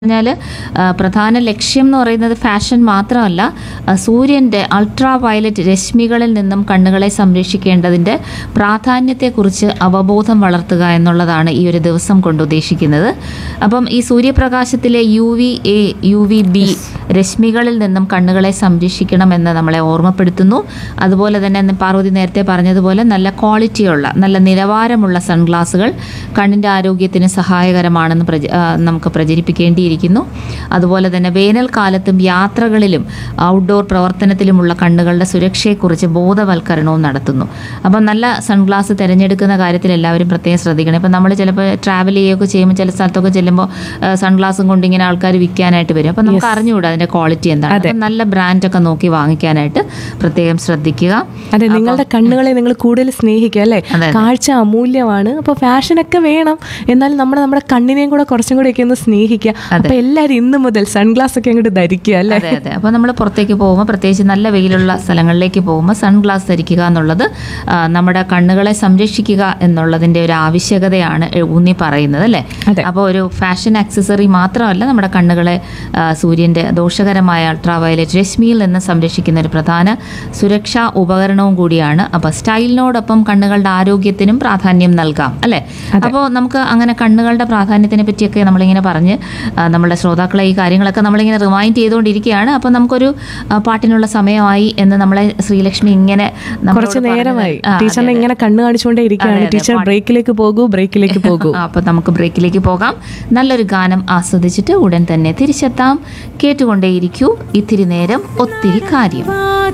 പറഞ്ഞാൽ പ്രധാന ലക്ഷ്യം എന്ന് പറയുന്നത് ഫാഷൻ മാത്രമല്ല ആ, സൂര്യൻ്റെ അൾട്രാ വയലറ്റ് രശ്മികളിൽ നിന്നും കണ്ണുകളെ സംരക്ഷിക്കേണ്ടതിൻ്റെ പ്രാധാന്യത്തെക്കുറിച്ച് അവബോധം വളർത്തുക എന്നുള്ളതാണ് ഈ ഒരു ദിവസം കൊണ്ട് ഉദ്ദേശിക്കുന്നത് അപ്പം ഈ സൂര്യപ്രകാശത്തിലെ U V A U V B രശ്മികളിൽ നിന്നും കണ്ണുകളെ സംരക്ഷിക്കണമെന്ന് നമ്മളെ ഓർമ്മപ്പെടുത്തുന്നു അതുപോലെ തന്നെ ഇന്ന് പാർവതി നേരത്തെ പറഞ്ഞതുപോലെ നല്ല ക്വാളിറ്റിയുള്ള നല്ല നിലവാരമുള്ള സൺഗ്ലാസുകൾ കണ്ണിൻ്റെ ആരോഗ്യത്തിന് സഹായകരമാണെന്ന് പ്രച ആ, നമുക്ക് പ്രചരിപ്പിക്കേണ്ടിയിരിക്കുന്നു അതുപോലെ തന്നെ വേനൽക്കാലത്തും യാത്രകളിലും ഔട്ട്ഡോർ പ്രവർത്തനത്തിലുമുള്ള കണ്ണുകളുടെ സുരക്ഷയെക്കുറിച്ച് ബോധവൽക്കരണവും നടത്തുന്നു അപ്പം നല്ല സൺഗ്ലാസ് തിരഞ്ഞെടുക്കുന്ന കാര്യത്തിൽ എല്ലാവരും പ്രത്യേകം ശ്രദ്ധിക്കണം ഇപ്പം നമ്മൾ ചിലപ്പോൾ ട്രാവൽ ചെയ്യുകയൊക്കെ ചെയ്യുമ്പോൾ ചില സ്ഥലത്തൊക്കെ ചെല്ലുമ്പോൾ സൺഗ്ലാസും കൊണ്ട് ഇങ്ങനെ ആൾക്കാർ വിൽക്കാനായിട്ട് വരും അപ്പം നമുക്ക് അറിഞ്ഞുകൂടാ അതിൻ്റെ ക്വാളിറ്റി എന്താണ് അപ്പം നല്ല ബ്രാൻഡൊക്കെ നോക്കി വാങ്ങിക്കാനായിട്ട് പ്രത്യേകം ശ്രദ്ധിക്കുക അതെ നിങ്ങളുടെ കണ്ണുകളെ നിങ്ങൾ കൂടുതൽ സ്നേഹിക്കുക അല്ലേ അതെ, അതെ. കാഴ്ച അമൂല്യമാണ് അപ്പോൾ ഫാഷനൊക്കെ വേണം എന്നാലും നമ്മുടെ നമ്മുടെ കണ്ണിനെയും കൂടെ കുറച്ചും കൂടെ ഒക്കെ ഒന്ന് സ്നേഹിക്കുക അപ്പൊ എല്ലാവരും ഇന്ന് മുതൽ സൺഗ്ലാസ് ഒക്കെ അങ്ങോട്ട് ധരിക്കുക അല്ലേ അതെ അതെ അപ്പോൾ നമ്മൾ പുറത്തേക്ക് പോകുമ്പോൾ പ്രത്യേകിച്ച് നല്ല വെയിലുള്ള സ്ഥലങ്ങളിലേക്ക് പോകുമ്പോൾ സൺഗ്ലാസ് ധരിക്കുക എന്നുള്ളത് ആ, നമ്മുടെ കണ്ണുകളെ സംരക്ഷിക്കുക എന്നുള്ളതിൻ്റെ ഒരു ആവശ്യകതയാണ് ഊന്നി പറയുന്നത് അല്ലേ അതെ. അപ്പോൾ ഒരു ഫാഷൻ ആക്സസറി മാത്രമല്ല നമ്മുടെ കണ്ണുകളെ ആ, സൂര്യൻ്റെ ദോഷകരമായ അൾട്രാ വയലറ്റ് രശ്മിയിൽ നിന്ന് സംരക്ഷിക്കുന്ന ഒരു പ്രധാന സുരക്ഷാ ഉപകരണവും കൂടിയാണ് അപ്പോൾ സ്റ്റൈലിനോടൊപ്പം കണ്ണുകളുടെ ആരോഗ്യത്തിനും പ്രാധാന്യം നൽകാം അല്ലേ അപ്പോൾ നമുക്ക് അങ്ങനെ കണ്ണുകളുടെ പ്രാധാന്യത്തിനെ പറ്റിയൊക്കെ നമ്മളിങ്ങനെ പറഞ്ഞ് ആ, നമ്മുടെ ശ്രോതാക്കളെ ഈ കാര്യങ്ങളൊക്കെ നമ്മളിങ്ങനെ റിമൈൻഡ് ചെയ്തുകൊണ്ടിരിക്കുകയാണ് അപ്പോൾ നമുക്കൊരു ആ, പാട്ടിനുള്ള സമയമായി എന്ന് നമ്മളെ ശ്രീലക്ഷ്മി ഇങ്ങനെ നമ്മളോട് കുറച്ച് പറഞ്ഞത്. നേരമായി ആ, അതെ, ടീച്ചറിനെ അതെ. ഇങ്ങനെ കണ്ണു കാണിച്ചുകൊണ്ടേ ഇരിക്കുകയാണ് അതെ, അതെ. ടീച്ചർ ബ്രേക്കിലേക്ക് പോകൂ ബ്രേക്കിലേക്ക് പോകൂ ആ, അപ്പോൾ നമുക്ക് ബ്രേക്കിലേക്ക് പോകാം നല്ലൊരു ഗാനം ആസ്വദിച്ചിട്ട് ഉടൻ തന്നെ തിരിച്ചെത്താം കേട്ടുകൊണ്ടേയിരിക്കൂ ഇത്തിരി നേരം ഒത്തിരി കാര്യം